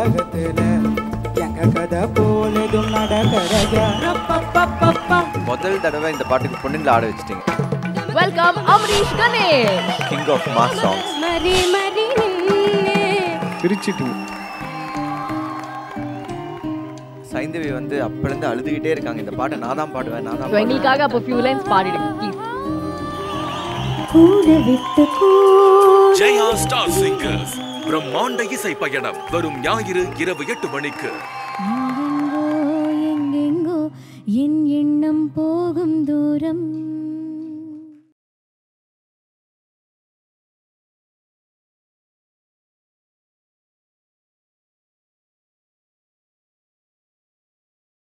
உலகத்துல எங்க கதை போலதும் நடக்கிறதா முதல் தடவை இந்த பாட்டுக்கு பொண்ணுங்களை ஆட வச்சிட்டீங்க welcome Amrish Ganesh king of mass songs மறி மறி நின்னு பிரிச்சிட்டீங்க சைந்தவி வந்து அப்பலேருந்து அழுதுகிட்டே இருக்காங்க இந்த பாட்டை நான் தான் பாடுவேன் நான் தான் So, பாடுவேன் எங்களுக்காக அப்போ ஃபியூ லைன்ஸ் பாடிடுங்க ப்ளீஸ் கூட விட்டு கூட ஜெயா ஸ்டார் சிங்கர்ஸ் பிரம்மாண்ட இசை பயணம் வரும் ஞாயிறு இரவு எட்டு மணிக்கு எங்கெங்கோ எங்கெங்கோ என் எண்ணம் போகும் தூரம்